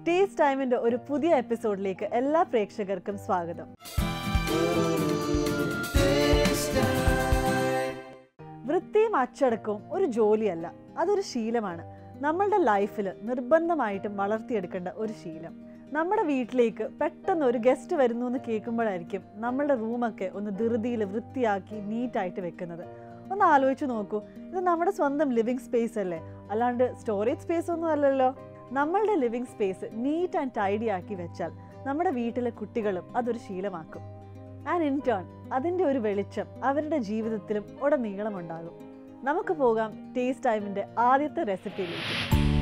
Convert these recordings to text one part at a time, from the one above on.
Taste ടൈമിന്റെ ഒരു പുതിയ എപ്പിസോഡിലേക്ക് എല്ലാ പ്രേക്ഷകർക്കും സ്വാഗതം വൃത്തിയും അച്ചടക്കവും ഒരു ജോലിയല്ല അതൊരു ശീലമാണ് നമ്മളുടെ ലൈഫിൽ നിർബന്ധമായിട്ടും വളർത്തിയെടുക്കേണ്ട ഒരു ശീലം നമ്മുടെ വീട്ടിലേക്ക് പെട്ടെന്ന് ഒരു ഗസ്റ്റ് വരുന്നു എന്ന് കേൾക്കുമ്പോഴായിരിക്കും നമ്മളുടെ റൂമൊക്കെ ഒന്ന് ധൃതിയിൽ വൃത്തിയാക്കി നീറ്റായിട്ട് വെക്കുന്നത് ഒന്ന് ആലോചിച്ച് നോക്കൂ ഇത് നമ്മുടെ സ്വന്തം ലിവിങ് സ്പേസ് അല്ലേ അല്ലാണ്ട് സ്റ്റോറേജ് സ്പേസ് ഒന്നും അല്ലല്ലോ നമ്മളുടെ living space neat and tidy ആക്കി വെച്ചാൽ നമ്മുടെ വീട്ടിലെ കുട്ടികളും അതൊരു ശീലമാക്കും ആൻഡ് ഇൻ ടേൺ അതിൻ്റെ ഒരു വെളിച്ചം അവരുടെ ജീവിതത്തിലും ഉടനീളം ഉണ്ടാകും നമുക്ക് പോകാം ടേസ്റ്റ് ടൈമിൻ്റെ ആദ്യത്തെ റെസിപ്പിയിലേക്ക്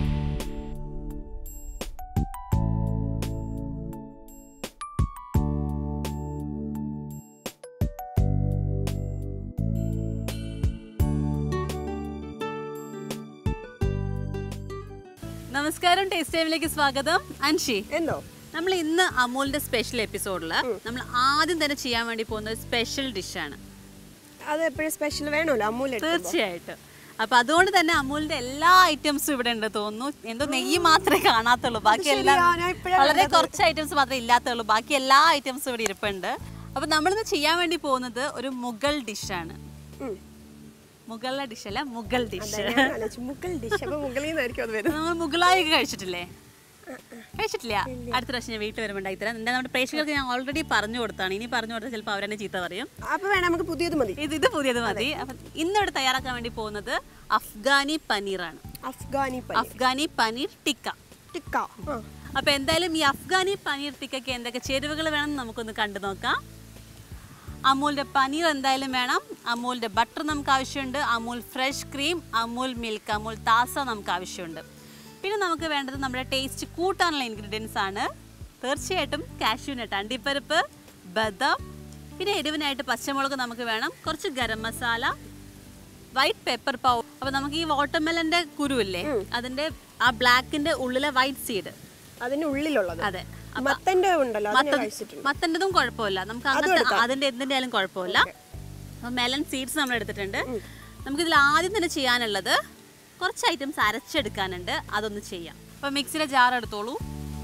നമസ്കാരം ടേസ്റ്റ് ടൈമിലേക്ക് സ്വാഗതം അൻഷി എന്തോ നമ്മൾ ഇന്ന് അമൂലിന്റെ സ്പെഷ്യൽ എപ്പിസോഡിൽ നമ്മൾ ആദ്യം തന്നെ ചെയ്യാൻ വേണ്ടി പോകുന്ന ഒരു സ്പെഷ്യൽ ഡിഷാണ് അത് എപ്പോഴും സ്പെഷ്യൽ വേണമല്ലോ അമ്മൂല തീർച്ചയായിട്ടും അപ്പൊ അതുകൊണ്ട് തന്നെ അമൂലിന്റെ എല്ലാ ഐറ്റംസും ഇവിടെ ഉണ്ട് തോന്നുന്നു എന്തോ നെയ്യ് മാത്രമേ കാണാത്തുള്ളൂ ബാക്കി എല്ലാം ശരിയാ, ഞാൻ ഇപ്പഴാ വളരെ കുറച്ച് ഐറ്റംസ് മാത്രമേ ഇല്ലാത്തുള്ളൂ ബാക്കി എല്ലാ ഐറ്റംസും ഇവിടെ ഇരിപ്പുണ്ട് അപ്പൊ നമ്മളിന്ന് ചെയ്യാൻ വേണ്ടി പോകുന്നത് ഒരു മുഗൾ ഡിഷാണ് മുഗളിലെ ഡിഷ് അല്ല മുഗൾ ഡിഷ് മുഗൾ ഡിഷ് അപ്പൊ മുകളിൽ നിന്നായിരിക്കും അത് വരുന്നത് നമ്മൾ മുഗളായി കഴിച്ചിട്ടില്ലേ കഴിച്ചിട്ടില്ല അടുത്ത പ്രാവശ്യം ഞാൻ വീട്ടിൽ വരുമ്പോൾ ഉണ്ടായിത്തരാം എൻ്റെ നമ്മുടെ പ്രേക്ഷകർക്ക് ഞാൻ ഓൾറെഡി പറഞ്ഞു കൊടുത്താണ് ഇനി പറഞ്ഞു കൊടുത്താൽ ചിലപ്പോൾ അവരെന്നെ ചീത്ത പറയും അപ്പൊ വേണം നമുക്ക് പുതിയത് മതി ഇത് ഇത് പുതിയത് മതി അപ്പം ഇന്നിവിടെ തയ്യാറാക്കാൻ വേണ്ടി പോകുന്നത് അഫ്ഗാനി പനീറാണ് അഫ്ഗാനി പനീർ അഫ്ഗാനി പനീർ ടിക്ക ടിക്ക ആ. അപ്പൊ എന്തായാലും ഈ അഫ്ഗാനി പനീർ ടിക്കയ്ക്ക് എന്തൊക്കെ ചേരുവകൾ വേണം നമുക്കൊന്ന് കണ്ടു നോക്കാം അമൂലിന്റെ പനീർ എന്തായാലും വേണം അമൂലിന്റെ ബട്ടർ നമുക്ക് ആവശ്യമുണ്ട് Amul fresh cream Amul milk Amul Taaza നമുക്ക് ആവശ്യമുണ്ട് പിന്നെ നമുക്ക് വേണ്ടത് നമ്മുടെ ടേസ്റ്റ് കൂട്ടാനുള്ള ഇൻഗ്രീഡിയൻസ് ആണ് തീർച്ചയായിട്ടും കാഷ്യൂനട്ട് അണ്ടിപ്പരിപ്പ് ബദം പിന്നെ എരിവിനായിട്ട് പച്ചമുളക് നമുക്ക് വേണം കുറച്ച് garam masala white pepper powder അപ്പൊ നമുക്ക് ഈ വാട്ടർമെലന്റെ കുരുവില്ലേ അതിന്റെ ആ ബ്ലാക്കിന്റെ ഉള്ളിലെ വൈറ്റ് സീഡ് അതിന്റെ ഉള്ളിലുള്ളത് അതെ മത്തന്റെ ഉണ്ടല്ലോ അത് ഞാൻ മത്ത- കഴിച്ചിട്ടുണ്ട് മത്തൻ്റെതും കുഴപ്പമില്ല നമുക്ക് അങ്ങനത്തെ അതിന്റെ എന്തിന്റെ ആയാലും കുഴപ്പമില്ല അപ്പൊ മെലൺ സീഡ്സ് നമ്മൾ എടുത്തിട്ടുണ്ട് നമുക്ക് ഇതിൽ ആദ്യം തന്നെ ചെയ്യാനുള്ളത് കുറച്ച് ഐറ്റംസ് അരച്ചെടുക്കാനുണ്ട് അതൊന്ന് ചെയ്യാം അപ്പൊ മിക്സിയിലെ ജാർ എടുത്തോളൂ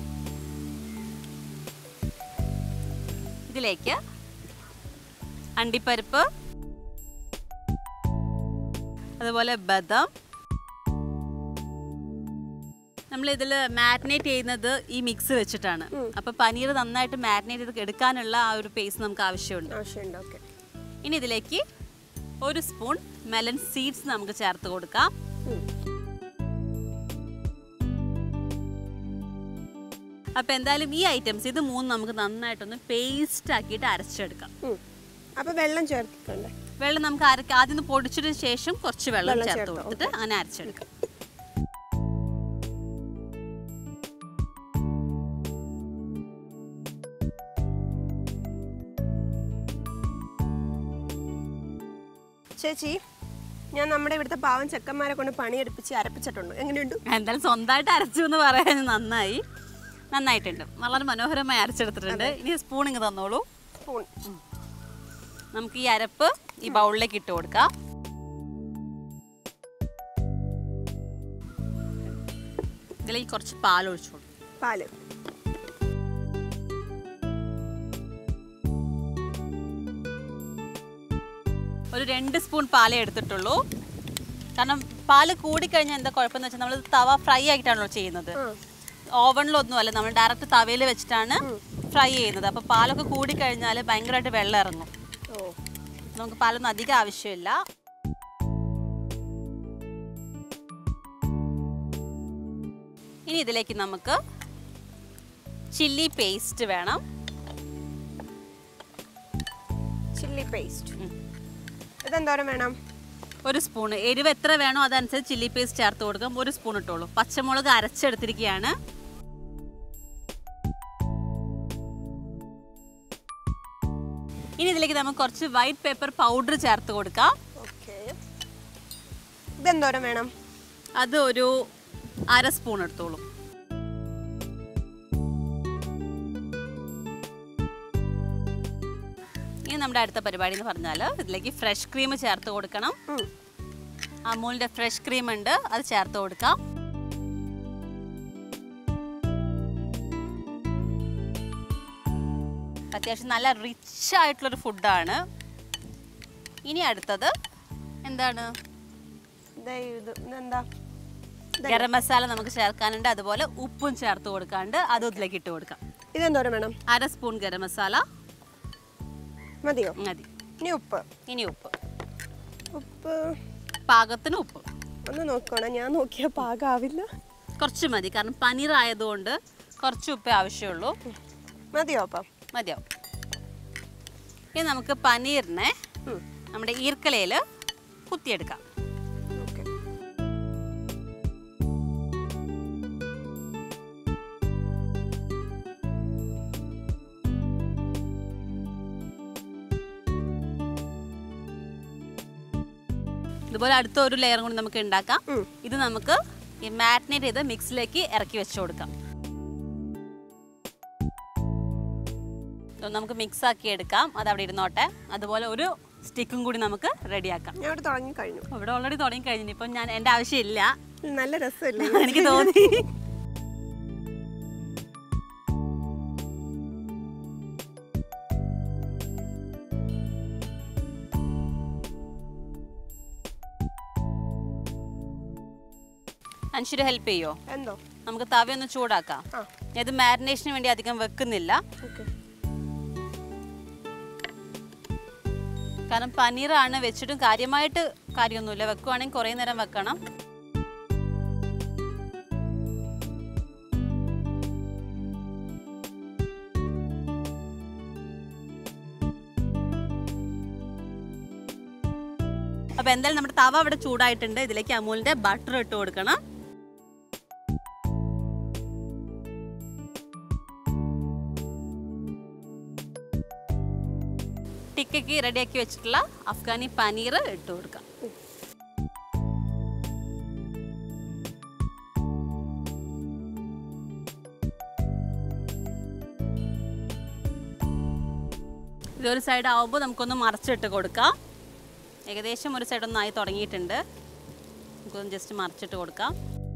ഇതിലേക്ക് അണ്ടിപ്പരിപ്പ് അതുപോലെ ബദം നമ്മൾ ഇതിൽ മാരിനേറ്റ് ചെയ്യുന്നത് ഈ മിക്സ് വെച്ചിട്ടാണ് അപ്പൊ പനീർ നന്നായിട്ട് മാരിനേറ്റ് ചെയ്ത് എടുക്കാനുള്ള ആ ഒരു പേസ്റ്റ് നമുക്ക് ആവശ്യമുണ്ട് ആവശ്യമുണ്ട് ഓക്കെ ഇനി ഇതിലേക്ക് ഒരു സ്പൂൺ മെലൻ സീഡ്സ് നമുക്ക് ചേർത്ത് കൊടുക്കാം അപ്പൊ എന്തായാലും ഈ ഐറ്റംസ് ഇത് മൂന്ന് നമുക്ക് നന്നായിട്ടൊന്ന് പേസ്റ്റ് ആക്കിയിട്ട് അരച്ചെടുക്കാം അപ്പൊ വെള്ളം ചേർത്തിട്ടുണ്ട് വെള്ളം നമുക്ക് അരക്ക ആദ്യം ഒന്ന് പൊടിച്ചതിന് ശേഷം കുറച്ച് വെള്ളം വെള്ളം ചേർത്ത് ചേർത്ത്, കൊടുത്തിട്ട് അങ്ങനെ അരച്ചെടുക്കാം ചേച്ചി ഞാൻ നമ്മുടെ ഇവിടുത്തെ പാവം ചെക്കന്മാരെ കൊണ്ട് പണിയെടുപ്പിച്ച് അരപ്പിച്ചിട്ടുണ്ട് എങ്ങനെയുണ്ട് എന്തായാലും സ്വന്തമായിട്ട് അരച്ചു എന്ന് പറയാൻ നന്നായി നന്നായിട്ടുണ്ട് വളരെ മനോഹരമായി അരച്ചെടുത്തിട്ടുണ്ട് ഇനി സ്പൂൺ ഇങ്ങ് തന്നോളൂ സ്പൂൺ നമുക്ക് ഈ അരപ്പ് ഈ ബൗളിലേക്ക് ഇട്ട് കൊടുക്കാം ഇതിലേക്ക് കുറച്ച് പാൽ ഒഴിച്ചു കൊടുക്കും പാല് ഒരു രണ്ട് സ്പൂൺ പാലേ എടുത്തിട്ടുള്ളൂ കാരണം പാല് കൂടിക്കഴിഞ്ഞാൽ എന്താ കുഴപ്പമെന്ന് വെച്ചാൽ നമ്മൾ തവ ഫ്രൈ ആയിട്ടാണല്ലോ ചെയ്യുന്നത് ഓവണിലൊന്നും അല്ല നമ്മൾ ഡയറക്റ്റ് തവയിൽ വെച്ചിട്ടാണ് ഫ്രൈ ചെയ്യുന്നത് അപ്പോൾ പാലൊക്കെ കൂടിക്കഴിഞ്ഞാൽ ഭയങ്കരമായിട്ട് വെള്ളം ഇറങ്ങും ഓ നമുക്ക് പാലൊന്നും അധികം ആവശ്യമില്ല ഇനി ഇതിലേക്ക് നമുക്ക് ചില്ലി പേസ്റ്റ് വേണം ചില്ലി പേസ്റ്റ് ഇതെന്തോരം വേണം ഒരു സ്പൂൺ എരിവ് എത്ര വേണോ അതനുസരിച്ച് ചില്ലി പേസ്റ്റ് ചേർത്ത് കൊടുക്കാം ഒരു സ്പൂൺ ഇട്ടോളൂ പച്ചമുളക് അരച്ചെടുത്തിരിക്കുകയാണ് ഇനി ഇതിലേക്ക് നമുക്ക് കുറച്ച് വൈറ്റ് പേപ്പർ പൗഡർ ചേർത്ത് കൊടുക്കാം ഓക്കെ ഇതെന്തോരം വേണം അത് ഒരു അര സ്പൂൺ എടുത്തോളൂ ഇനി നമ്മുടെ അടുത്ത പരിപാടി എന്ന് പറഞ്ഞാൽ ഇതിലേക്ക് ഫ്രഷ് ക്രീം ചേർത്ത് കൊടുക്കണം ഉം. അമൂലിന്റെ ഫ്രഷ് ക്രീം ഉണ്ട് അത് ചേർത്ത് കൊടുക്കാം അത്യാവശ്യം നല്ല റിച്ച് ആയിട്ടുള്ളൊരു ഫുഡാണ് ഇനി അടുത്തത് എന്താണ് ദേ ഇത് ഇതെന്താ ഗരം മസാല നമുക്ക് ചേർക്കാനുണ്ട് അതുപോലെ ഉപ്പും ചേർത്ത് കൊടുക്കാണ്ട് അതും ഇതിലേക്ക് ഇട്ട് കൊടുക്കാം ഇതെന്തോരം വേണം അര സ്പൂൺ ഗരം മസാല മതിയോ മതി ഇനി ഉപ്പ് ഇനി ഉപ്പ് ഉപ്പ് പാകത്തിന് ഉപ്പ് ഒന്ന് നോക്കണം ഞാൻ നോക്കിയാൽ പാകാവില്ല കുറച്ച് മതി കാരണം പനീർ ആയതുകൊണ്ട് കുറച്ച് ഉപ്പേ ആവശ്യമുള്ളൂ മതിയോ അപ്പം മതിയാവും ഇനി നമുക്ക് പനീറിനെ ഉം. നമ്മുടെ ഈർക്കലയിൽ കുത്തിയെടുക്കാം ഓക്കെ ഇതുപോലെ അടുത്ത ഒരു ലെയറും കൂടി നമുക്ക് ഉണ്ടാക്കാം ഉം. ഇത് നമുക്ക് ഈ മാരിനേറ്റ് ചെയ്ത് മിക്സിലേക്ക് ഇറക്കി വെച്ച് കൊടുക്കാം ഇത് നമുക്ക് മിക്സ് ആക്കി എടുക്കാം അത് അവിടെ ഇരുന്നോട്ടെ അതുപോലെ ഒരു സ്റ്റിക്കും കൂടി നമുക്ക് റെഡിയാക്കാം ഞാൻ ഇവിടെ തുടങ്ങി കഴിഞ്ഞു ഇവിടെ ഓൾറെഡി തുടങ്ങി കഴിഞ്ഞു ഇപ്പം ഞാൻ എൻ്റെ ആവശ്യമില്ല നല്ല രസമല്ലേ എനിക്ക് തോന്നി അൻഷുര് ഹെൽപ്പ് ചെയ്യോ എന്തോ നമുക്ക് തവ ഒന്ന് ചൂടാക്കാം ആ ഇത് മാരിനേഷന് വേണ്ടി അധികം വെക്കുന്നില്ല ഓക്കെ കാരണം പനീറാണ് വെച്ചിട്ടും കാര്യമായിട്ട് കാര്യമൊന്നുമില്ല വെക്കുവാണെങ്കിൽ കുറേ നേരം വെക്കണം അപ്പൊ എന്തായാലും നമ്മുടെ തവ അവിടെ ചൂടായിട്ടുണ്ട് ഇതിലേക്ക് അമൂലിന്റെ ബട്ടർ ഇട്ട് കൊടുക്കണം ടിക്കയ്ക്ക് റെഡിയാക്കി വെച്ചിട്ടുള്ള അഫ്ഗാനി പനീർ ഇട്ട് കൊടുക്കാം ഇതൊരു സൈഡ് ആവുമ്പോൾ നമുക്കൊന്ന് മറച്ചിട്ട് കൊടുക്കാം ഏകദേശം ഒരു സൈഡ് ഒന്നായി തുടങ്ങിയിട്ടുണ്ട് നമുക്കൊന്ന് ജസ്റ്റ് മറിച്ചിട്ട് കൊടുക്കാം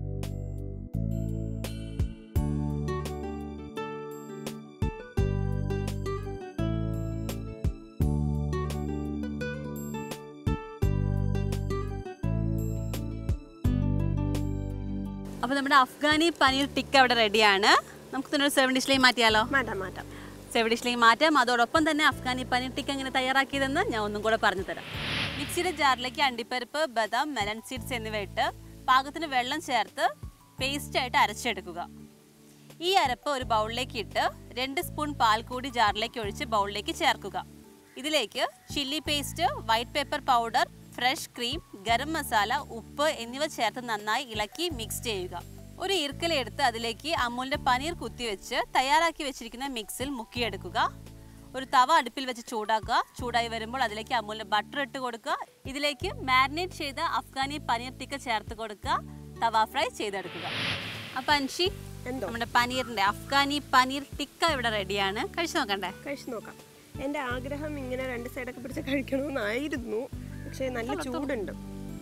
അപ്പോൾ നമ്മുടെ അഫ്ഗാനി പനീർ ടിക്ക അവിടെ റെഡിയാണ് നമുക്ക് തന്നെ ഒരു സെവൻ ഡിഷിലേക്ക് മാറ്റിയാലോ മാറ്റാം മാറ്റാം സെവൻ ഡിഷിലേക്ക് മാറ്റാം അതോടൊപ്പം തന്നെ അഫ്ഗാനി പനീർ ടിക്ക എങ്ങനെ തയ്യാറാക്കിയതെന്ന് ഞാൻ ഒന്നും കൂടെ പറഞ്ഞു തരാം മിക്സിയുടെ ജാറിലേക്ക് അണ്ടിപ്പരിപ്പ് ബദാം മെലൺ സീഡ്സ് എന്നിവ ഇട്ട് പാകത്തിന് വെള്ളം ചേർത്ത് പേസ്റ്റായിട്ട് അരച്ചെടുക്കുക ഈ അരപ്പ് ഒരു ബൗളിലേക്ക് ഇട്ട് രണ്ട് സ്പൂൺ പാൽ കൂടി ജാറിലേക്ക് ഒഴിച്ച് ബൗളിലേക്ക് ചേർക്കുക ഇതിലേക്ക് chilli paste white pepper powder fresh cream garam masala ഉപ്പ് എന്നിവ ചേർത്ത് നന്നായി ഇളക്കി മിക്സ് ചെയ്യുക ഒരു ഈർക്കല എടുത്ത് അതിലേക്ക് അമൂലിന്റെ പനീർ കുത്തിവെച്ച് തയ്യാറാക്കി വെച്ചിരിക്കുന്ന മിക്സിൽ മുക്കിയെടുക്കുക ഒരു തവ അടുപ്പിൽ വെച്ച് ചൂടാക്കുക ചൂടായി വരുമ്പോൾ അതിലേക്ക് അമൂലിന്റെ ബട്ടർ ഇട്ട് കൊടുക്കുക ഇതിലേക്ക് മാരിനേറ്റ് ചെയ്ത അഫ്ഗാനി പനീർ ടിക്ക ചേർത്ത് കൊടുക്കുക തവ ഫ്രൈ ചെയ്തെടുക്കുക അപ്പൊ അൻഷി എന്തോ നമ്മുടെ പനീറിന്റെ അഫ്ഗാനി പനീർ ടിക്ക ഇവിടെ റെഡിയാണ് കഴിച്ചു നോക്കണ്ടേ കഴിച്ചു നോക്കാം എൻ്റെ ആഗ്രഹം ഇങ്ങനെ രണ്ട് സൈഡൊക്കെ പിടിച്ച് കഴിക്കണമെന്നായിരുന്നു പക്ഷേ നല്ല ചൂടുണ്ട്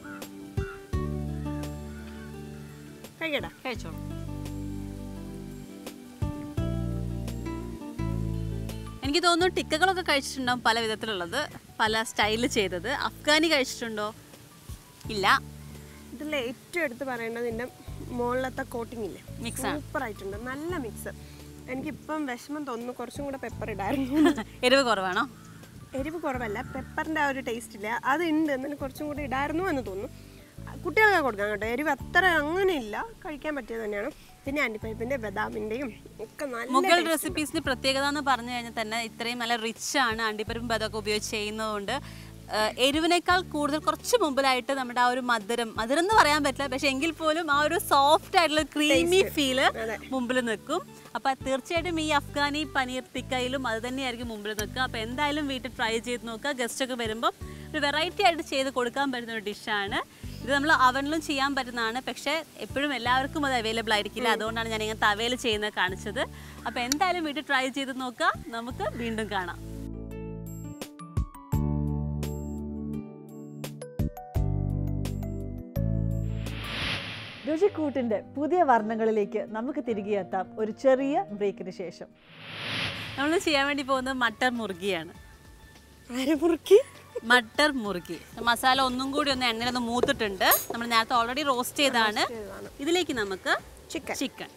കഴിക്കടാ കഴിച്ചോളൂ എനിക്ക് തോന്നുന്നു ടിക്കകളൊക്കെ കഴിച്ചിട്ടുണ്ടാവും പല വിധത്തിലുള്ളത് പല സ്റ്റൈലിൽ ചെയ്തത് അഫ്ഗാനി കഴിച്ചിട്ടുണ്ടോ ഇല്ല ഇതിൽ ഏറ്റവും എടുത്ത് പറയേണ്ടത് ഇതിൻ്റെ മുകളിലത്തെ കോട്ടിംഗ് ഇല്ലേ Mix സൂപ്പർ ആയിട്ടുണ്ട് നല്ല മിക്സ് എനിക്കിപ്പം വിഷമം തോന്നുന്നു കുറച്ചും കൂടെ പെപ്പർ ഇടായിരുന്നു എരിവ് കുറവാണോ എരിവ് കുറവല്ല പെപ്പറിൻ്റെ ആ ഒരു ടേസ്റ്റ് ഇല്ല അത് ഉണ്ട് എന്നാലും കുറച്ചും കൂടി ഇടായിരുന്നു എന്ന് തോന്നുന്നു കുട്ടികൾക്ക് കൊടുക്കാം കേട്ടോ എരിവ് അത്ര അങ്ങനെ ഇല്ല കഴിക്കാൻ പറ്റിയത് തന്നെയാണ് പിന്നെ അണ്ടിപ്പരിപ്പിൻ്റെ ബദാമിൻ്റെയും ഒക്കെ നല്ല മുഗൾ taste ഉണ്ട്. റെസിപ്പീസിന്റെ പ്രത്യേകത എന്ന് പറഞ്ഞു കഴിഞ്ഞാൽ തന്നെ ഇത്രയും നല്ല റിച്ച് ആണ് അണ്ടിപ്പരിപ്പും ബദമൊക്കെ ഉപയോഗിച്ച് ചെയ്യുന്നതുകൊണ്ട് ആ, എരിവിനേക്കാൾ കൂടുതൽ കുറച്ച് മുമ്പിലായിട്ട് നമ്മുടെ ആ ഒരു മധുരം മധുരം എന്ന് പറയാൻ പറ്റില്ല പക്ഷെ എങ്കിൽ പോലും ആ ഒരു സോഫ്റ്റ് ആയിട്ടുള്ള ക്രീമി ഫീല് അതെ. മുമ്പിൽ നിൽക്കും അപ്പൊ തീർച്ചയായിട്ടും ഈ അഫ്ഗാനി പനീർ ടിക്കയിലും അത് തന്നെയായിരിക്കും മുമ്പിൽ നിൽക്കുക അപ്പൊ എന്തായാലും വീട്ടിൽ ട്രൈ ചെയ്ത് നോക്കുക ഗസ്റ്റ് ഒക്കെ വരുമ്പോൾ ഒരു വെറൈറ്റി ആയിട്ട് ചെയ്ത് കൊടുക്കാൻ പറ്റുന്ന ഒരു ഡിഷാണ് ഇത് നമ്മൾ അവനിലും ചെയ്യാൻ പറ്റുന്നതാണ് പക്ഷേ എപ്പോഴും എല്ലാവർക്കും അത് അവൈലബിൾ ആയിരിക്കില്ല അതുകൊണ്ടാണ് ഞാൻ ഇങ്ങനെ തവയിൽ ചെയ്യുന്നത് കാണിച്ചത് അപ്പോൾ എന്തായാലും വീട്ടിൽ ട്രൈ ചെയ്ത് നോക്കുക നമുക്ക് വീണ്ടും കാണാം രുചിക്കൂട്ടിൻ്റെ പുതിയ വർണ്ണങ്ങളിലേക്ക് നമുക്ക് തിരികെ എത്താം ഒരു ചെറിയ ബ്രേക്കിന് ശേഷം നമ്മൾ ചെയ്യാൻ വേണ്ടി പോകുന്നത് മട്ടർ മുറുകിയാണ് അരമുറുക്കി മട്ടർ മുറുക്കി മസാല ഒന്നും കൂടി ഒന്ന് എണ്ണയിലൊന്ന് മൂത്തിട്ടുണ്ട് നമ്മൾ നേരത്തെ ഓൾറെഡി റോസ്റ്റ് ചെയ്താണ് ചെയ്തതാണ്. ഇതിലേക്ക് നമുക്ക് ചിക്കൻ ചിക്കൻ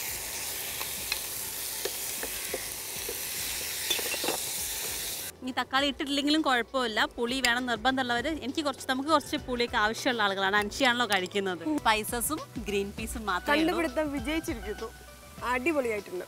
ഈ തക്കാളി ഇട്ടിട്ടില്ലെങ്കിലും കുഴപ്പമില്ല പുളി വേണം നിർബന്ധമുള്ളവർ എനിക്ക് കുറച്ച് നമുക്ക് കുറച്ച് പുളിയൊക്കെ ആവശ്യമുള്ള ആളുകളാണ് അൻഷിയാണല്ലോ കഴിക്കുന്നത് സ്പൈസസും ഗ്രീൻ പീസും മാത്രമേ ഉള്ളൂ കണ്ടുപിടുത്തം വിജയിച്ചിരിക്കുന്നു അടിപൊളിയായിട്ടുണ്ട്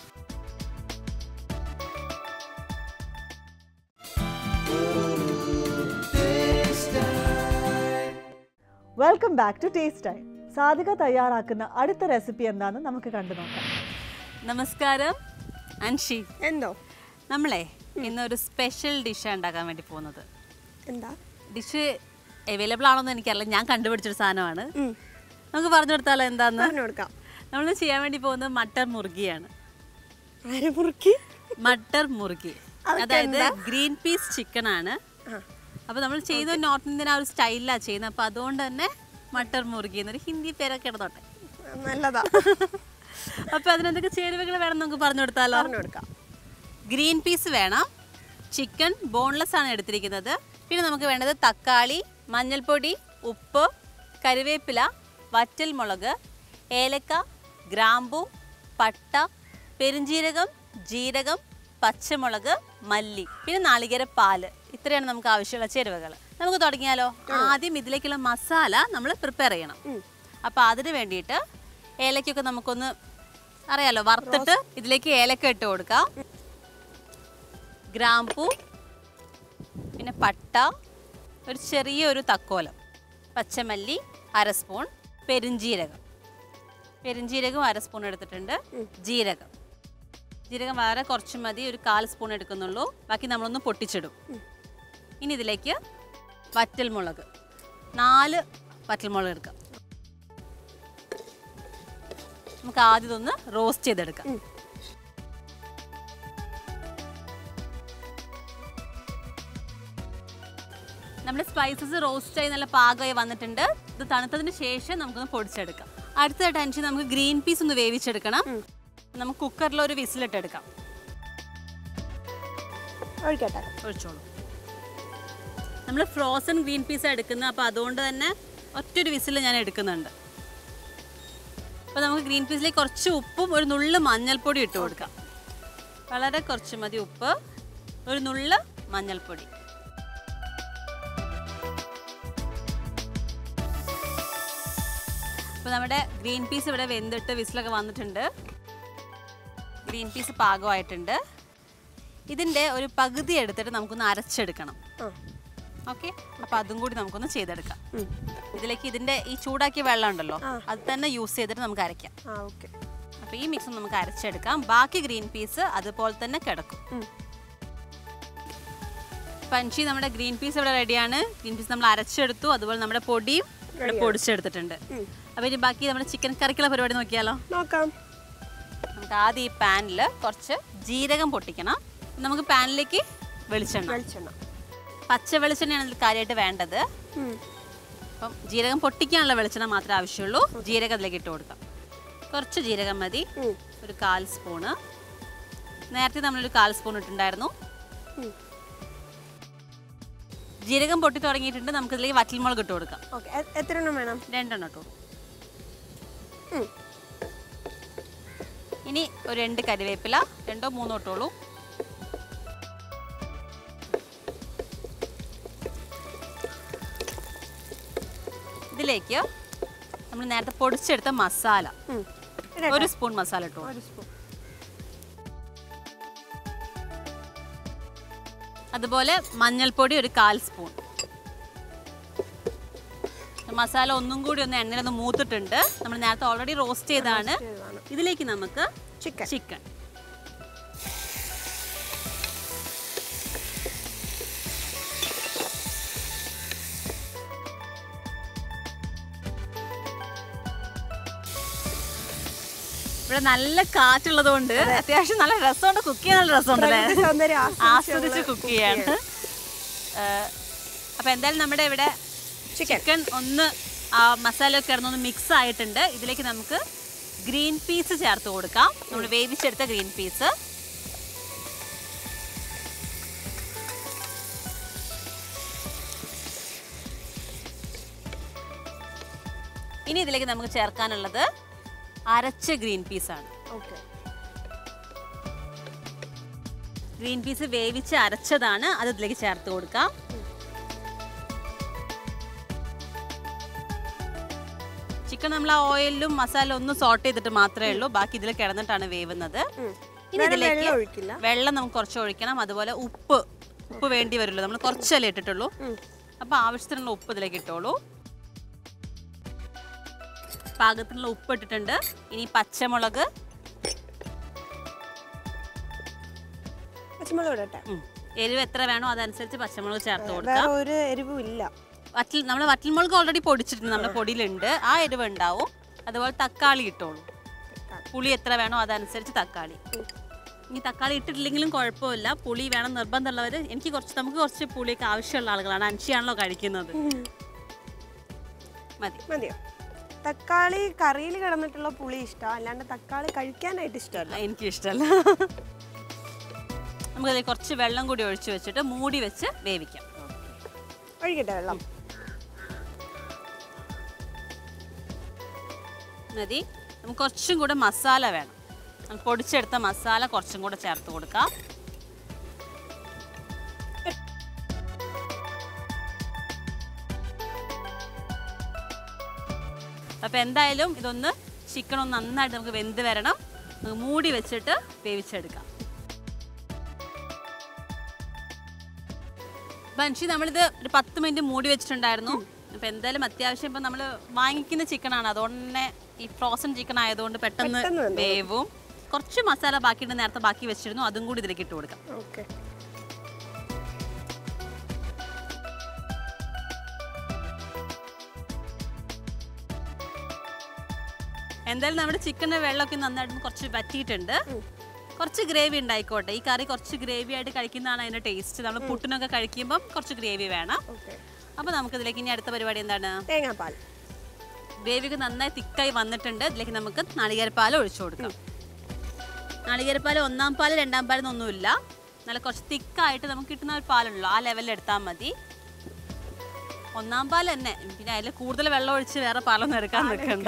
welcome back to taste time Sadhika തയ്യാറാക്കുന്ന അടുത്ത റെസിപ്പി എന്താണെന്ന് നമുക്ക് കണ്ടു നോക്കാം നമസ്കാരം അൻഷി എന്തോ നമ്മളെ ഇന്നൊരു സ്പെഷ്യൽ ഡിഷ് ഉണ്ടാക്കാൻ വേണ്ടി പോകുന്നത് എന്താ ഡിഷ് അവൈലബിൾ ആണോന്ന് എനിക്കറിയില്ല ഞാൻ കണ്ടുപിടിച്ചൊരു സാധനമാണ് ഉം. നമുക്ക് പറഞ്ഞു കൊടുത്താലോ എന്താന്ന് പറഞ്ഞു കൊടുക്കാം നമ്മൾ ചെയ്യാൻ വേണ്ടി പോകുന്നത് മട്ടർ മുറുകിയാണ് അരമുറുക്കി മട്ടർ മുറുകി അതൊക്കെ അതായത് ഗ്രീൻ പീസ് ചിക്കൻ ആണ് ആ അപ്പോൾ നമ്മൾ ചെയ്യുന്നത് നോർത്ത് ഇന്ത്യൻ ആ ഒരു സ്റ്റൈലിലാണ് ചെയ്യുന്നത് അപ്പോൾ അതുകൊണ്ട് തന്നെ മട്ടർ മുറുകി എന്നൊരു ഹിന്ദി പേരൊക്കെ ഇടുന്നോട്ടെ നല്ലതാ അപ്പോൾ അതിനെന്തൊക്കെ ചേരുവകൾ വേണം നമുക്ക് പറഞ്ഞു കൊടുത്താലോ പറഞ്ഞു കൊടുക്കാം ഗ്രീൻ പീസ് വേണം ചിക്കൻ ബോൺലെസ് ആണ് എടുത്തിരിക്കുന്നത് പിന്നെ നമുക്ക് വേണ്ടത് തക്കാളി മഞ്ഞൾപ്പൊടി ഉപ്പ് കറിവേപ്പില വറ്റൽ മുളക് ഏലക്ക ഗ്രാമ്പു പട്ട പെരുംജീരകം ജീരകം പച്ചമുളക് മല്ലി പിന്നെ നാളികേര പാല് ഇത്രയാണ് നമുക്ക് ആവശ്യമുള്ള ചേരുവകൾ നമുക്ക് തുടങ്ങിയാലോ ആദ്യം ഇതിലേക്കുള്ള മസാല നമ്മൾ പ്രിപ്പയർ ചെയ്യണം അപ്പോൾ അതിന് വേണ്ടിയിട്ട് ഏലക്കൊക്കെ നമുക്കൊന്ന് അറിയാലോ വറുത്തിട്ട് ഇതിലേക്ക് ഏലക്ക ഇട്ട് കൊടുക്കാം ഗ്രാമ്പൂ പിന്നെ പട്ട ഒരു ചെറിയൊരു തക്കോലം പച്ചമല്ലി അര സ്പൂൺ പെരുംജീരകം പെരുംജീരകം അര സ്പൂൺ എടുത്തിട്ടുണ്ട് ജീരകം ജീരകം വളരെ കുറച്ച് മതി ഒരു കാൽ സ്പൂൺ എടുക്കുന്നുള്ളൂ ബാക്കി നമ്മളൊന്ന് പൊട്ടിച്ചിടും ഇനി ഇതിലേക്ക് വറ്റൽമുളക് നാല് വറ്റൽമുളക് എടുക്കാം നമുക്ക് ആദ്യം ഇതൊന്ന് റോസ്റ്റ് ചെയ്തെടുക്കാം നമ്മുടെ സ്പൈസസ് റോസ്റ്റ് ആയി നല്ല പാകമായി വന്നിട്ടുണ്ട് ഇത് തണുത്തതിന് ശേഷം നമുക്കൊന്ന് പൊടിച്ചെടുക്കാം അടുത്ത ടെൻഷൻ നമുക്ക് ഗ്രീൻ പീസ് ഒന്ന് വേവിച്ചെടുക്കണം നമുക്ക് കുക്കറിൽ ഒരു വിസിലിട്ടെടുക്കാം ഒഴിക്കട്ടെ ഒഴിച്ചോളൂ നമ്മൾ ഫ്രോസൺ ഗ്രീൻ പീസ് എടുക്കുന്നത് അപ്പോൾ അതുകൊണ്ട് തന്നെ ഒറ്റൊരു വിസിൽ ഞാൻ എടുക്കുന്നുണ്ട് അപ്പോൾ നമുക്ക് ഗ്രീൻ പീസിലേക്ക് കുറച്ച് ഉപ്പും ഒരു നുള്ള് മഞ്ഞൾപ്പൊടി ഇട്ട് കൊടുക്കാം വളരെ കുറച്ച് മതി ഉപ്പ് ഒരു നുള്ള് മഞ്ഞൾപ്പൊടി അപ്പോൾ നമ്മുടെ ഗ്രീൻ പീസ് ഇവിടെ വെന്തിട്ട് വിസിലൊക്കെ വന്നിട്ടുണ്ട് ഗ്രീൻ പീസ് പാകമായിട്ടുണ്ട് ഇതിൻ്റെ ഒരു പകുതി എടുത്തിട്ട് നമുക്കൊന്ന് അരച്ചെടുക്കണം ആ ഓക്കെ അപ്പോൾ അതും കൂടി നമുക്കൊന്ന് ചെയ്തെടുക്കാം ഉം. ഇതിലേക്ക് ഇതിൻ്റെ ഈ ചൂടാക്കിയ വെള്ളം ഉണ്ടല്ലോ അത് തന്നെ യൂസ് ചെയ്തിട്ട് നമുക്ക് അരയ്ക്കാം ആ ഓക്കെ അപ്പോൾ ഈ മിക്സ് നമുക്ക് അരച്ചെടുക്കാം ബാക്കി ഗ്രീൻ പീസ് അതുപോലെ തന്നെ കിടക്കും ഉം. പഞ്ചി നമ്മുടെ ഗ്രീൻ പീസ് ഇവിടെ റെഡിയാണ് ഗ്രീൻ പീസ് നമ്മൾ അരച്ചെടുത്തു അതുപോലെ നമ്മുടെ പൊടിയും ഇവിടെ പൊടിച്ചെടുത്തിട്ടുണ്ട് അപ്പോൾ ഇനി ബാക്കി നമ്മുടെ ചിക്കൻ കറിക്കുള്ള പരിപാടി നോക്കിയാലോ നോക്കാം നമുക്ക് ആദ്യം ഈ പാനിൽ കുറച്ച് ജീരകം പൊട്ടിക്കണം നമുക്ക് പാനിലേക്ക് വെളിച്ചെണ്ണ വെളിച്ചെണ്ണ പച്ച വെളിച്ചെണ്ണയാണ് ഇതിൽ കാര്യമായിട്ട് വേണ്ടത് ഉം. അപ്പം ജീരകം പൊട്ടിക്കാനുള്ള വെളിച്ചെണ്ണ മാത്രമേ ആവശ്യമുള്ളൂ ജീരകം അതിലേക്ക് ഇട്ട് കൊടുക്കാം കുറച്ച് ജീരകം മതി ഉം. ഒരു കാൽ സ്പൂണ് നേരത്തെ നമ്മളൊരു കാൽ സ്പൂൺ ഇട്ടുണ്ടായിരുന്നു ഉം. ജീരകം പൊട്ടി തുടങ്ങിയിട്ടുണ്ട് നമുക്ക് ഇതിലേക്ക് വറ്റൽമുളക് ഇട്ട് കൊടുക്കാം ഓക്കെ എ- എത്ര എണ്ണം വേണം രണ്ടെണ്ണം ഇട്ടു ഉം. ഇനി ഒരു രണ്ട് കരിവേപ്പില രണ്ടോ മൂന്നോ ഇട്ടോളൂ ഇതിലേക്ക് നമ്മൾ നേരത്തെ പൊടിച്ചെടുത്ത മസാല ഉം. ഒരു സ്പൂൺ മസാല ഇട്ടു ഒരു സ്പൂൺ അതുപോലെ മഞ്ഞൾപ്പൊടി ഒരു കാൽ സ്പൂൺ മസാല ഒന്നും കൂടി ഒന്ന് എണ്ണയിലൊന്ന് മൂത്തിട്ടുണ്ട് നമ്മൾ നേരത്തെ ഓൾറെഡി റോസ്റ്റ് ചെയ്താണ് ചെയ്തതാണ്. ഇതിലേക്ക് നമുക്ക് ചിക്കൻ ചിക്കൻ ഇവിടെ നല്ല കാറ്റുള്ളത് കൊണ്ട് അത്യാവശ്യം നല്ല രസമുണ്ട് കുക്ക് ചെയ്യാൻ നല്ല രസമുണ്ട് അല്ലേ പ്രകൃതി സൗന്ദര്യം ആസ്വദിച്ച് ആസ്വദിച്ച് നമ്മള് കുക്ക് ചെയ്യാണ് അപ്പൊ എന്തായാലും നമ്മുടെ ഇവിടെ ചിക്കൻ ചിക്കൻ ഒന്ന് ആ മസാല ഒക്കെ കിടന്നൊന്ന് മിക്സ് ആയിട്ടുണ്ട് ഇതിലേക്ക് നമുക്ക് ഗ്രീൻ പീസ് ചേർത്ത് കൊടുക്കാം നമ്മൾ വേവിച്ചെടുത്ത ഗ്രീൻ പീസ് ഇനി ഇതിലേക്ക് നമുക്ക് ചേർക്കാനുള്ളത് അരച്ച ഗ്രീൻ പീസാണ് ഓക്കെ ഗ്രീൻ പീസ് വേവിച്ച് അരച്ചതാണ് അത് ഇതിലേക്ക് ചേർത്ത് കൊടുക്കാം ചിക്കൻ നമ്മൾ ആ ഓയിലും മസാല ഒന്ന് സോട്ട് ചെയ്തിട്ട് മാത്രമേ ഉള്ളൂ ബാക്കി ഇതിൽ കിടന്നിട്ടാണ് വേവുന്നത് ഇനി വേറെ ഇതിലേക്ക് വെള്ളം ഒഴിക്കില്ല വെള്ളം നമുക്ക് കുറച്ച് ഒഴിക്കണം അതുപോലെ ഉപ്പ് ഉപ്പ് വേണ്ടി വരുമല്ലോ നമ്മൾ കുറച്ചല്ലേ ഇട്ടിട്ടുള്ളൂ അപ്പൊ ആവശ്യത്തിനുള്ള ഉപ്പ് ഇതിലേക്ക് ഇട്ടോളൂ പാകത്തിനുള്ള ഉപ്പ് ഇട്ടിട്ടുണ്ട് ഇനി പച്ചമുളക് പച്ചമുളക് ഇടട്ടെ ഉം. എരിവ് എത്ര വേണോ അതനുസരിച്ച് പച്ചമുളക് ചേർത്ത് കൊടുക്കാം വേറെ ഒരു എരിവും ഇല്ല വറ്റൽ നമ്മൾ വറ്റൽമുളക് ഓൾറെഡി പൊടിച്ചിട്ടുണ്ട് നമ്മുടെ പൊടിയിലുണ്ട് ആ എരിവ് ഉണ്ടാവും അതുപോലെ തക്കാളി ഇട്ടോളൂ പുളി എത്ര വേണോ അതനുസരിച്ച് തക്കാളി ഇനി തക്കാളി ഇട്ടിട്ടില്ലെങ്കിലും കുഴപ്പമില്ല പുളി വേണം നിർബന്ധമുള്ളവർ എനിക്ക് കുറച്ച് നമുക്ക് കുറച്ച് പുളിയൊക്കെ ആവശ്യമുള്ള ആളുകളാണ് അൻഷിയാണല്ലോ കഴിക്കുന്നത് മതി മതിയോ തക്കാളി കറിയിൽ കിടന്നിട്ടുള്ള പുളി ഇഷ്ടം അല്ലാണ്ട് തക്കാളി കഴിക്കാനായിട്ട് ഇഷ്ടമല്ല എനിക്ക് ഇഷ്ടമല്ല നമുക്കതിൽ കുറച്ച് വെള്ളം കൂടി ഒഴിച്ച് വെച്ചിട്ട് മൂടി വെച്ച് വേവിക്കാം ഒഴിക്കട്ടെ വെള്ളം മതി നമുക്ക് കുറച്ചും കൂടെ മസാല വേണം നമ്മൾ പൊടിച്ചെടുത്ത മസാല കുറച്ചും കൂടെ ചേർത്ത് കൊടുക്കാം അപ്പോൾ എന്തായാലും ഇതൊന്ന് ചിക്കൻ ഒന്ന് നന്നായിട്ട് നമുക്ക് വെന്ത് വരണം നമുക്ക് മൂടി വെച്ചിട്ട് വേവിച്ചെടുക്കാം ബൻഷി നമ്മളിത് ഒരു പത്ത് മിനിറ്റ് മൂടി വെച്ചിട്ടുണ്ടായിരുന്നു അപ്പൊ എന്തായാലും അത്യാവശ്യം ഇപ്പൊ നമ്മൾ വാങ്ങിക്കുന്ന ചിക്കൻ ആണ് അതുകൊണ്ട് തന്നെ ഈ ഫ്രോസൺ ചിക്കൻ ആയതുകൊണ്ട് പെട്ടെന്ന് പെട്ടെന്ന് വെന്തോളും. വേവും കുറച്ച് മസാല ബാക്കിയുണ്ട് നേരത്തെ ബാക്കി വെച്ചിരുന്നു അതും കൂടി ഇതിലേക്ക് ഇട്ട് കൊടുക്കാം ഓക്കെ എന്തായാലും നമ്മുടെ ചിക്കൻ്റെ വെള്ളമൊക്കെ നന്നായിട്ട് കുറച്ച് വറ്റിയിട്ടുണ്ട് കുറച്ച് ഗ്രേവി ഉണ്ടായിക്കോട്ടെ ഈ കറി കുറച്ച് ഗ്രേവി ആയിട്ട് കഴിക്കുന്നതാണ് അതിന്റെ ടേസ്റ്റ് നമ്മൾ പുട്ടിനൊക്കെ കഴിക്കുമ്പം കുറച്ച് ഗ്രേവി വേണം ഓക്കെ അപ്പോൾ നമുക്ക് ഇതിലേക്ക് ഇനി അടുത്ത പരിപാടി എന്താണ് തേങ്ങാപ്പാൽ ഗ്രേവിക്ക് നന്നായി തിക്കായി വന്നിട്ടുണ്ട് ഇതിലേക്ക് നമുക്ക് നാളികേരപ്പാൽ ഒഴിച്ചു കൊടുക്കാം നാളികേരപ്പാൽ ഒന്നാം പാൽ രണ്ടാം പാൽ എന്നൊന്നുമില്ല നല്ല കുറച്ച് തിക്കായിട്ട് നമുക്ക് കിട്ടുന്ന ഒരു പാലുള്ളൂ ആ ലെവലിൽ എടുത്താൽ മതി ഒന്നാം പാൽ തന്നെ പിന്നെ അതിൽ കൂടുതൽ വെള്ളം ഒഴിച്ച് വേറെ പാലൊന്നും എടുക്കാൻ നിൽക്കണ്ട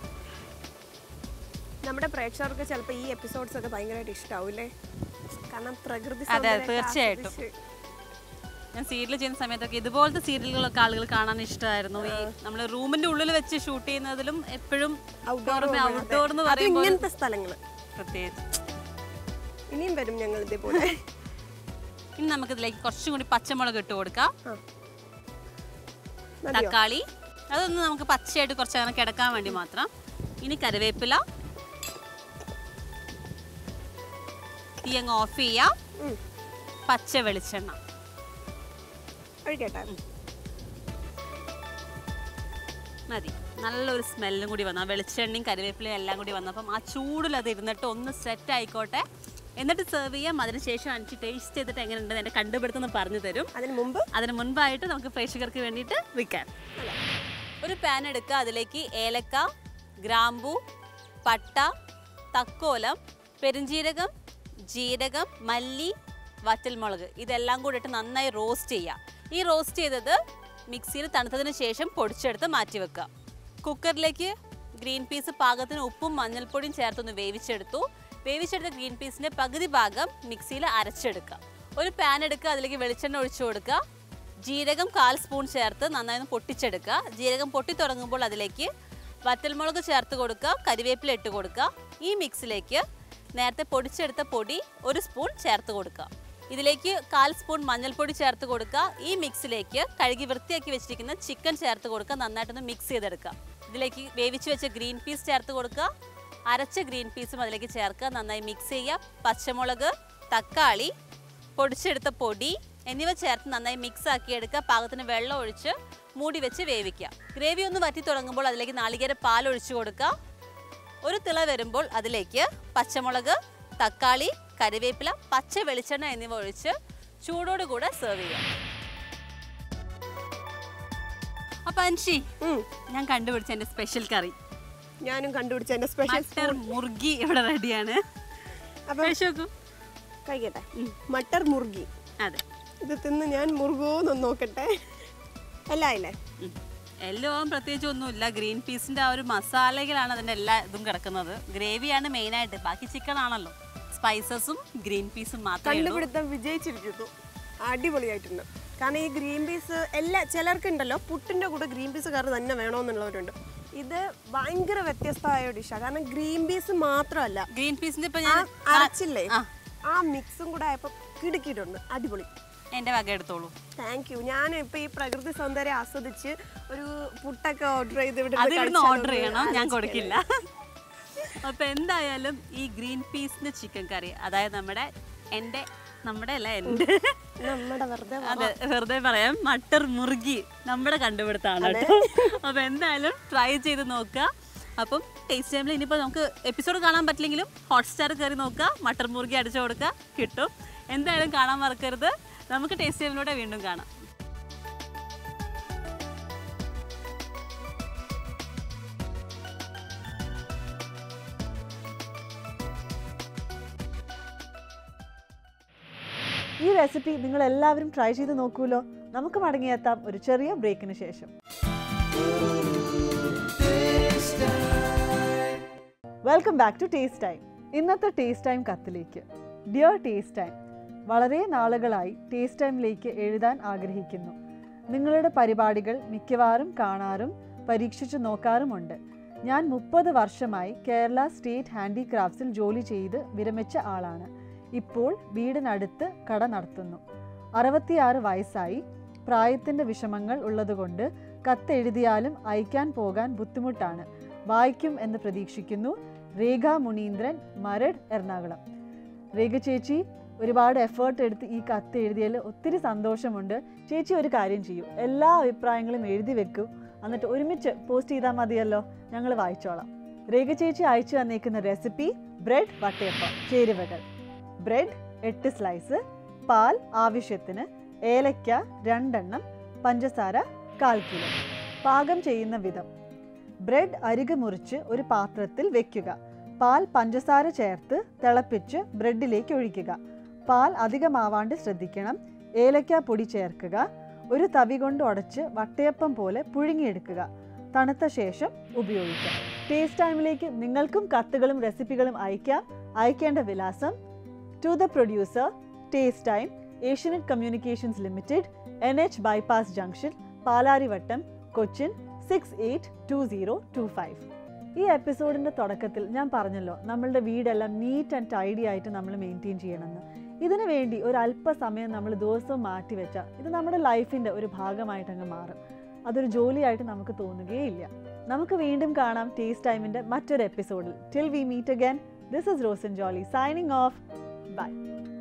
നമ്മുടെ പ്രേക്ഷകർക്ക് ചിലപ്പോൾ ഈ എപ്പിസോഡ്സ് ഒക്കെ ഭയങ്കരമായിട്ട് ഇഷ്ടാവൂലേ കാരണം പ്രകൃതി അതെ, സൗന്ദര്യമൊക്കെ തീർച്ചയായിട്ടും. ആസ്വദിച്ച് ഞാൻ സീരിയൽ ചെയ്യുന്ന സമയത്തൊക്കെ ഇതുപോലത്തെ സീരിയലുകളൊക്കെ ആളുകൾ കാണാൻ ഇഷ്ടമായിരുന്നു ഈ നമ്മൾ റൂമിന്റെ ഉള്ളിൽ വെച്ച് ഷൂട്ട് ചെയ്യുന്നതിലും എപ്പോഴും Outdoor പുറമെ room, അതെ. ഔട്ട്ഡോർ എന്ന് അത് പറയുമ്പോൾ ഇങ്ങനത്തെ സ്ഥലങ്ങള് പ്രത്യേകിച്ച് ഇനിയും വരും ഞങ്ങൾ ഇതേപോലെ ഇനി നമുക്ക് ഇതിലേക്ക് കുറച്ചും കൂടി പച്ചമുളക് ഇട്ട് കൊടുക്കാം ആ. മതിയോ തക്കാളി അതൊന്ന് നമുക്ക് പച്ചയായിട്ട് കുറച്ച് അങ്ങനെ കിടക്കാൻ വേണ്ടി മാത്രം ഇനി കറിവേപ്പില തീ അങ്ങ് ഓഫ് ചെയ്യാം ഉം. പച്ച വെളിച്ചെണ്ണ ഒഴിക്കട്ടെ മതി നല്ലൊരു സ്മെല്ലും കൂടി വന്നു ആ വെളിച്ചെണ്ണയും കറിവേപ്പിലയും എല്ലാം കൂടി വന്നപ്പം ആ ചൂടിൽ അത് ഇരുന്നിട്ട് ഒന്ന് സെറ്റ് ആയിക്കോട്ടെ എന്നിട്ട് സെർവ് ചെയ്യാം അതിനുശേഷം എനിക്ക് ടേസ്റ്റ് ചെയ്തിട്ട് എങ്ങനെയുണ്ടെന്ന് എൻ്റെ കണ്ടുപിടുത്തം പറഞ്ഞു തരും അതിന് മുമ്പ് അതിന് മുൻപായിട്ട് നമുക്ക് പ്രേക്ഷകർക്ക് വേണ്ടിയിട്ട് വിൽക്കാൻ ഒരു പാൻ എടുക്കുക അതിലേക്ക് ഏലക്ക ഗ്രാമ്പു പട്ട തക്കോലം പെരുംജീരകം ജീരകം മല്ലി വറ്റൽമുളക് ഇതെല്ലാം കൂടി ഇട്ട് നന്നായി റോസ്റ്റ് ചെയ്യുക ഈ റോസ്റ്റ് ചെയ്തത് മിക്സിയിൽ തണുത്തതിന് ശേഷം പൊടിച്ചെടുത്ത് മാറ്റി വെക്കുക കുക്കറിലേക്ക് ഗ്രീൻ പീസ് പാകത്തിന് ഉപ്പും മഞ്ഞൾപ്പൊടിയും ചേർത്തൊന്ന് വേവിച്ചെടുത്തു വേവിച്ചെടുത്ത ഗ്രീൻ പീസിന്റെ പകുതി ഭാഗം മിക്സിയിൽ അരച്ചെടുക്കുക ഒരു പാൻ എടുക്കുക അതിലേക്ക് വെളിച്ചെണ്ണ ഒഴിച്ചു കൊടുക്കുക ജീരകം കാൽ സ്പൂൺ ചേർത്ത് നന്നായി ഒന്ന് പൊട്ടിച്ചെടുക്കുക ജീരകം പൊട്ടി തുടങ്ങുമ്പോൾ അതിലേക്ക് വറ്റൽമുളക് ചേർത്ത് കൊടുക്കുക കരിവേപ്പില ഇട്ട് കൊടുക്കുക ഈ മിക്സിലേക്ക് നേരത്തെ പൊടിച്ചെടുത്ത പൊടി ഒരു സ്പൂൺ ചേർത്ത് കൊടുക്കുക ഇതിലേക്ക് കാൽ സ്പൂൺ മഞ്ഞൾപ്പൊടി ചേർത്ത് കൊടുക്കുക ഈ മിക്സിലേക്ക് കഴുകി വൃത്തിയാക്കി വെച്ചിരിക്കുന്ന ചിക്കൻ ചേർത്ത് കൊടുക്കുക നന്നായിട്ടൊന്ന് മിക്സ് ചെയ്തെടുക്കുക ഇതിലേക്ക് വേവിച്ച് വെച്ച ഗ്രീൻ പീസ് ചേർത്ത് കൊടുക്കുക അരച്ച ഗ്രീൻ പീസും അതിലേക്ക് ചേർക്കുക നന്നായി മിക്സ് ചെയ്യുക പച്ചമുളക് തക്കാളി പൊടിച്ചെടുത്ത പൊടി എന്നിവ ചേർത്ത് നന്നായി മിക്സ് ആക്കി എടുക്കുക പാകത്തിന് വെള്ളം ഒഴിച്ച് മൂടി വെച്ച് വേവിക്കുക ഗ്രേവി ഒന്ന് വറ്റി തുടങ്ങുമ്പോൾ അതിലേക്ക് നാളികേര പാൽ ഒഴിച്ചു കൊടുക്കുക ഒരു തിള വരുമ്പോൾ അതിലേക്ക് പച്ചമുളക് തക്കാളി കറിവേപ്പില പച്ച വെളിച്ചെണ്ണ എന്നിവ ഒഴിച്ച് ചൂടോടുകൂടെ സെർവ് ചെയ്യാം അപ്പൊ അൻഷി ഉം. ഞാൻ കണ്ടുപിടിച്ച എൻ്റെ സ്പെഷ്യൽ കറി ഞാനും കണ്ടുപിടിച്ച എന്റെ സ്പെഷ്യൽ മട്ടർ മുർഗി ഇവിടെ റെഡിയാണ് അപ്പൊ കഴിച്ചു നോക്കൂ കഴിക്കട്ടെ മട്ടർ മുറുകി അതെ ഇത് തിന്ന് ഞാൻ മുറുകോന്നൊന്ന് നോക്കട്ടെ എല്ലാം ഇല്ലേ ഉം. എല്ലാം പ്രത്യേകിച്ച് ഒന്നുമില്ല ഗ്രീൻ പീസിന്റെ ആ ഒരു മസാലകളാണ് അതിന്റെ എല്ലാ ഇതും കിടക്കുന്നത് ഗ്രേവിയാണ് മെയിൻ ആയിട്ട് ബാക്കി ചിക്കൻ ആണല്ലോ സ്പൈസസും ഗ്രീൻ പീസും മാത്രമേ ഉള്ളൂ കണ്ടുപിടുത്തം വിജയിച്ചിരിക്കുന്നു അടിപൊളിയായിട്ടുണ്ട് കാരണം ഈ ഗ്രീൻ പീസ് എല്ലാ ചിലർക്കുണ്ടല്ലോ പുട്ടിൻ്റെ കൂടെ ഗ്രീൻ പീസ് കറി തന്നെ വേണമെന്നുള്ളവരുണ്ട് ഇത് ഭയങ്കര വ്യത്യസ്തമായ ഒരു ഡിഷാണ് കാരണം ഗ്രീൻ പീസ് മാത്രമല്ല ഗ്രീൻ പീസിന്റെ ഇപ്പൊ ആ ഞാൻ അരച്ചില്ലേ ആ. ആ മിക്സും കൂടെ ആയപ്പോൾ കിടുക്കിയിട്ടുണ്ട് അടിപൊളി എന്റെ വക എടുത്തോളൂ താങ്ക് യു ഞാൻ ഇപ്പൊ ഈ പ്രകൃതി സൗന്ദര്യം ആസ്വദിച്ച് ഒരു പുട്ടൊക്കെ ഓർഡർ ചെയ്ത് ഇവിടെ അത് ഇവിടുന്ന് കഴിച്ചാലോ ഓർഡർ എന്ന് ചെയ്യണം ഞാൻ ആലോചിക്കുകയാണ്. കൊടുക്കില്ല അപ്പൊ എന്തായാലും ഈ ഗ്രീൻ പീസിന്റെ ചിക്കൻ കറി അതായത് നമ്മുടെ എൻ്റെ നമ്മുടെ അല്ല എൻ്റെ നമ്മുടെ വെറുതെ അതെ വെറുതെ പറയാം മട്ടർ മുറുകി നമ്മുടെ കണ്ടുപിടുത്താണ് കേട്ടോ അപ്പൊ എന്തായാലും ട്രൈ ചെയ്ത് നോക്കുക അപ്പം ടേസ്റ്റ് ടൈമിൽ ഇനിയിപ്പോൾ നമുക്ക് എപ്പിസോഡ് കാണാൻ പറ്റില്ലെങ്കിലും ഹോട്ട്സ്റ്റാർ കയറി നോക്കുക മട്ടർ മുറുകി അടിച്ചു കൊടുക്കുക കിട്ടും എന്തായാലും കാണാൻ മറക്കരുത് നമുക്ക് ടേസ്റ്റ് ടൈമിലൂടെ വീണ്ടും കാണാം ഈ റെസിപ്പി നിങ്ങൾ എല്ലാവരും ട്രൈ ചെയ്ത് നോക്കൂലോ നമുക്ക് മടങ്ങിയെത്താം ഒരു ചെറിയ ബ്രേക്കിന് ശേഷം welcome back to taste time ഇന്നത്തെ ടേസ്റ്റ് ടൈം കത്തിലേക്ക് ഡിയർ ടേസ്റ്റ് ടൈം വളരെ നാളുകളായി ടേസ്റ്റ് ടൈമിലേക്ക് എഴുതാൻ ആഗ്രഹിക്കുന്നു നിങ്ങളുടെ പരിപാടികൾ മിക്കവാറും കാണാറും പരീക്ഷിച്ചു നോക്കാറുമുണ്ട് ഞാൻ മുപ്പത് വർഷമായി കേരള സ്റ്റേറ്റ് ഹാൻഡിക്രാഫ്റ്റ്സിൽ ജോലി ചെയ്ത് വിരമിച്ച ആളാണ് ഇപ്പോൾ വീടിനടുത്ത് കട നടത്തുന്നു അറുപത്തിയാറ് വയസ്സായി പ്രായത്തിൻ്റെ വിഷമങ്ങൾ ഉള്ളതുകൊണ്ട് കത്തെഴുതിയാലും അയക്കാൻ പോകാൻ ബുദ്ധിമുട്ടാണ് വായിക്കും എന്ന് പ്രതീക്ഷിക്കുന്നു രേഖ മുനീന്ദ്രൻ മരട് എറണാകുളം രേഖ ചേച്ചി ഒരുപാട് എഫേർട്ട് എടുത്ത് ഈ കത്ത് എഴുതിയതിൽ ഒത്തിരി സന്തോഷമുണ്ട് ചേച്ചി ഒരു കാര്യം ചെയ്യൂ എല്ലാ അഭിപ്രായങ്ങളും എഴുതി വെക്കൂ എന്നിട്ട് ഒരുമിച്ച് പോസ്റ്റ് ചെയ്താൽ മതിയല്ലോ ഞങ്ങൾ വായിച്ചോളാം രേഖ ചേച്ചി അയച്ചു തന്നേക്കുന്ന റെസിപ്പി ബ്രെഡ് വട്ടയപ്പം ചേരുവകൾ ബ്രെഡ് എട്ട് സ്ലൈസ് പാൽ ആവശ്യത്തിന് ഏലക്ക രണ്ടെണ്ണം പഞ്ചസാര കാൽ കിലോ പാകം ചെയ്യുന്ന വിധം ബ്രെഡ് അരികു മുറിച്ച് ഒരു പാത്രത്തിൽ വെക്കുക പാൽ പഞ്ചസാര ചേർത്ത് തിളപ്പിച്ച് ബ്രെഡിലേക്ക് ഒഴിക്കുക പാൽ അധികമാവാണ്ട് ശ്രദ്ധിക്കണം ഏലക്ക പൊടി ചേർക്കുക ഒരു തവി കൊണ്ട് ഉടച്ച് വട്ടയപ്പം പോലെ പുഴുങ്ങിയെടുക്കുക തണുത്ത ശേഷം ഉപയോഗിക്കാം ടേസ്റ്റ് ടൈമിലേക്ക് നിങ്ങൾക്കും കത്തുകളും റെസിപ്പികളും അയക്കാം അയക്കേണ്ട വിലാസം to the producer taste time Asianet communications limited N H bypass junction Palarivattom Cochin six eight two zero two five ഈ എപ്പിസോഡിൻ്റെ തുടക്കത്തിൽ ഞാൻ പറഞ്ഞല്ലോ നമ്മളുടെ വീടെല്ലാം നീറ്റ് ആൻഡ് ടൈഡി ആയിട്ട് നമ്മൾ മെയിൻറ്റെയിൻ ചെയ്യണമെന്ന് ഇതിനു വേണ്ടി ഒരു അല്പസമയം നമ്മൾ ദിവസവും മാറ്റി വെച്ചാൽ ഇത് നമ്മുടെ ലൈഫിൻ്റെ ഒരു ഭാഗമായിട്ട് അങ്ങ് മാറും അതൊരു ജോലിയായിട്ട് നമുക്ക് തോന്നുകയില്ല നമുക്ക് വീണ്ടും കാണാം ടേസ്റ്റ് ടൈമിൻ്റെ മറ്റൊരു എപ്പിസോഡിൽ till we meet again this is Rosan Jolly signing off by